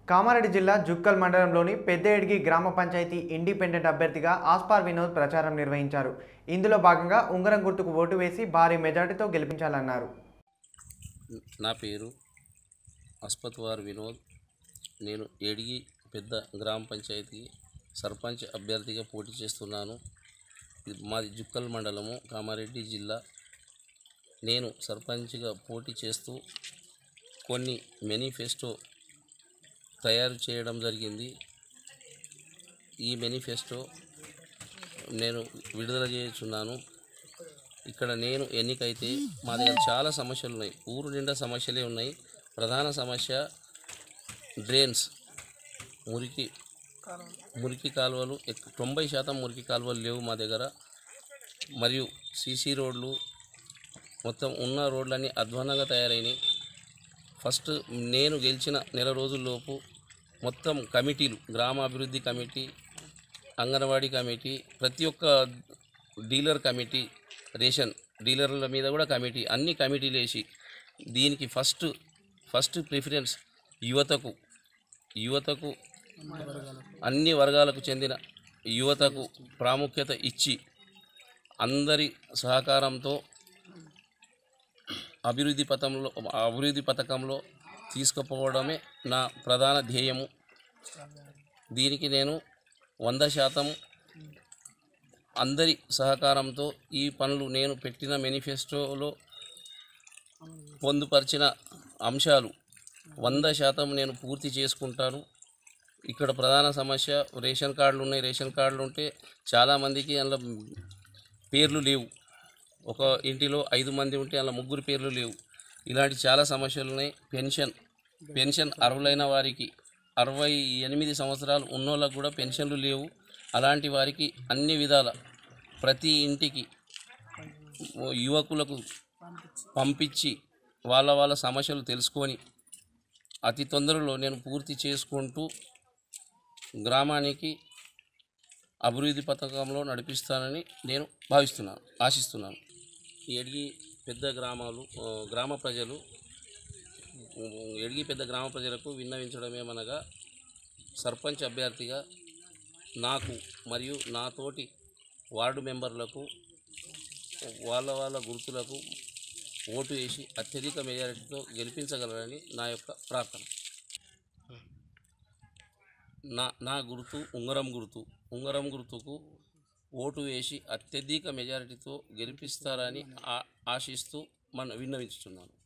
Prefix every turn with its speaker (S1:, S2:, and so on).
S1: కామారెడ్డి జిల్లా జుక్కల్ మండలంలోని పెద్దేడిగి గ్రామ పంచాయతీ ఇండిపెండెంట్ అభ్యర్థిగా ఆస్పార్ వినోద్ ప్రచారం నిర్వహించారు ఇందులో భాగంగా ఉంగరం గుర్తుకు ఓటు వేసి భారీ మెజార్టీతో గెలిపించాలన్నారు
S2: నా పేరు అస్పత్వార్ వినోద్ నేను ఏడిగి పెద్ద గ్రామ పంచాయతీ సర్పంచ్ అభ్యర్థిగా పోటీ చేస్తున్నాను ఇది మాది జుక్కల్ మండలము కామారెడ్డి జిల్లా నేను సర్పంచ్గా పోటీ చేస్తూ కొన్ని మేనిఫెస్టో తయారు చేయడం జరిగింది ఈ మేనిఫెస్టో నేను విడుదల చేయుచున్నాను ఇక్కడ నేను ఎన్నికైతే మా దగ్గర చాలా సమస్యలు ఉన్నాయి ఊరు నిండా సమస్యలే ఉన్నాయి ప్రధాన సమస్య డ్రైన్స్ మురికి మురికి కాలువలు ఎక్- తొంభై శాతం మురికి కాలువలు లేవు మా దగ్గర మరియు సీసీ రోడ్లు మొత్తం ఉన్న రోడ్లన్నీ అధ్వానంగా తయారైనాయి ఫస్ట్ నేను గెలిచిన నెల రోజుల్లోపు మొత్తం కమిటీలు గ్రామాభివృద్ధి కమిటీ అంగన్వాడీ కమిటీ ప్రతి ఒక్క డీలర్ కమిటీ రేషన్ డీలర్ల మీద కూడా కమిటీ అన్ని కమిటీలు వేసి దీనికి ఫస్ట్ ఫస్ట్ ప్రిఫరెన్స్ యువతకు యువతకు అన్ని వర్గాలకు చెందిన యువతకు ప్రాముఖ్యత ఇచ్చి అందరి సహకారంతో అభివృద్ధి పథంలో అభివృద్ధి పథకంలో తీసుకుపోవడమే నా ప్రధాన ధ్యేయము దీనికి నేను వంద శాతం అందరి సహకారంతో ఈ పనులు నేను పెట్టిన మేనిఫెస్టోలో పొందుపరిచిన అంశాలు వంద శాతం నేను పూర్తి చేసుకుంటాను ఇక్కడ ప్రధాన సమస్య రేషన్ కార్డులు ఉన్నాయి రేషన్ కార్డులు ఉంటే చాలామందికి అందులో పేర్లు లేవు ఒక ఇంటిలో ఐదు మంది ఉంటే అందులో ముగ్గురు పేర్లు లేవు ఇలాంటి చాలా సమస్యలు ఉన్నాయి పెన్షన్ పెన్షన్ అర్హులైన వారికి అరవై ఎనిమిది సంవత్సరాలు ఉన్నోళ్ళకు కూడా పెన్షన్లు లేవు అలాంటి వారికి అన్ని విధాల ప్రతి ఇంటికి యువకులకు పంపించి వాళ్ళ వాళ్ళ సమస్యలు తెలుసుకొని అతి తొందరలో నేను పూర్తి చేసుకుంటూ గ్రామానికి అభివృద్ధి పథకంలో నడిపిస్తానని నేను భావిస్తున్నాను ఆశిస్తున్నాను ఎడిగి పెద్ద గ్రామాలు ఆ, గ్రామ ప్రజలు ఉ, ఎడిగి పెద్ద గ్రామ ప్రజలకు విన్నవించడమేమనగా సర్పంచ్ అభ్యర్థిగా నాకు మరియు నాతోటి వార్డు మెంబర్లకు వాళ్ళ వాళ్ళ గుర్తులకు ఓటు వేసి అత్యధిక మెజారిటీతో గెలిపించగలరని నా యొక్క ప్రార్థన నా నా గుర్తు ఉంగరం గుర్తు ఉంగరం గుర్తుకు ఓటు వేసి అత్యధిక మెజారిటీతో గెలిపిస్తారని ఆ- ఆశిస్తూ మన విన్నవించుతున్నాను